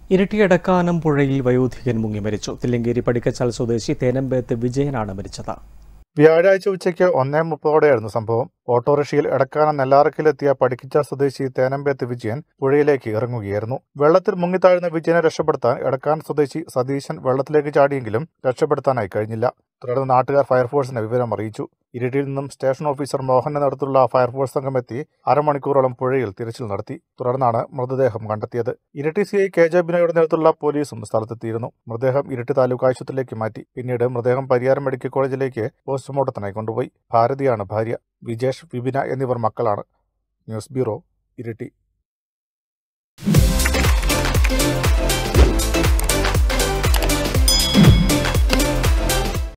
ഇരട്ടിയടക്കാനം പുഴയിൽ വയോധികൻ മുങ്ങി മരിച്ചു തില്ലങ്കേരി പടിക്കച്ചാൽ സ്വദേശി തേനമ്പേത്ത് വിജയനാണ് മരിച്ചത് വ്യാഴാഴ്ച ഉച്ചയ്ക്ക് ഒന്നേ മുപ്പതോടെയായിരുന്നു സംഭവം ഓട്ടോറിക്ഷയിൽ എടക്കാനം നെല്ലാറക്കിലെത്തിയ പടിക്കിച്ച സ്വദേശി തേനമ്പേത്ത് വിജയൻ പുഴയിലേക്ക് ഇറങ്ങുകയായിരുന്നു വെള്ളത്തിൽ മുങ്ങിത്താഴുന്ന വിജയനെ രക്ഷപ്പെടുത്താൻ എടക്കാനം സ്വദേശി സതീശൻ വെള്ളത്തിലേക്ക് ചാടിയെങ്കിലും രക്ഷപ്പെടുത്താനായി കഴിഞ്ഞില്ല തുടർന്ന് നാട്ടുകാർ ഫയർഫോഴ്സിനെ വിവരം അറിയിച്ചു ഇരിട്ടിയിൽ നിന്നും സ്റ്റേഷൻ ഓഫീസർ മോഹന്റെ നേതൃത്വത്തിലുള്ള ഫയർഫോഴ്സ് സംഘം എത്തി അരമണിക്കൂറോളം പുഴയിൽ തിരച്ചിൽ നടത്തി തുടർന്നാണ് മൃതദേഹം കണ്ടെത്തിയത് Iritty C I K J ബിനോയുടെ നേതൃത്വത്തിലുള്ള പോലീസും സ്ഥലത്തെത്തിയിരുന്നു മൃതദേഹം ഇരിട്ടി താലൂക്ക് ആശുപത്രിയിലേക്ക് മാറ്റി പിന്നീട് മൃതദേഹം പരിയാരം മെഡിക്കൽ കോളേജിലേക്ക് പോസ്റ്റ്മോർട്ടത്തിനായി കൊണ്ടുപോയി ഭാരതിയാണ് ഭാര്യ വിജേഷ് വിപിന എന്നിവർ മക്കളാണ് ന്യൂസ് ബ്യൂറോ ഇരിട്ടി